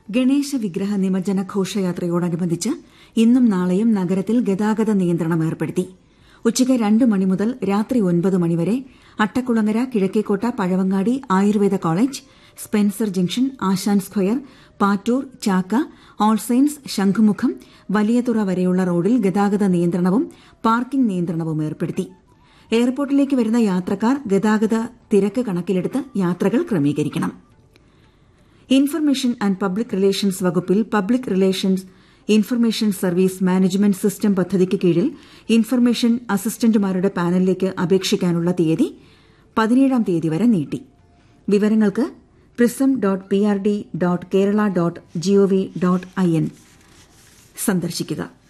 ഗണേശ വിഗ്രഹ നിമജ്ജന ഘോഷയാത്രയോടനുബന്ധിച്ച് ഇന്നും നാളെയും നഗരത്തിൽ ഗതാഗത നിയന്ത്രണം ഏർപ്പെടുത്തി ഉച്ചയ്ക്ക് രണ്ട് മണി മുതൽ രാത്രി ഒൻപത് മണിവരെ Attakulangara Kizhakkekotta Pazhavangadi Ayurveda college Spencer junction Asan square Pattoor Chakka all saints ശംഖുമുഖം വലിയതുറ വരെയുള്ള റോഡിൽ ഗതാഗത നിയന്ത്രണവും പാർക്കിംഗ് നിയന്ത്രണവും ഏർപ്പെടുത്തി എയർപോർട്ടിലേക്ക് വരുന്ന യാത്രക്കാർ ഗതാഗത തിരക്ക് കണക്കിലെടുത്ത് യാത്രകൾ ക്രമീകരിക്കണം ഇൻഫർമേഷൻ ആൻഡ് പബ്ലിക് റിലേഷൻസ് വകുപ്പിൽ public relations information service management system പദ്ധതിക്ക് കീഴിൽ ഇൻഫർമേഷൻ അസിസ്റ്റന്റുമാരുടെ പാനലിലേക്ക് അപേക്ഷിക്കാനുള്ള തീയതി പതിനേഴാം തീയതി വരെ നീട്ടി വിവരങ്ങൾക്ക് prism dot P R D dot Kerala dot G O V dot I N സന്ദർശിക്കുക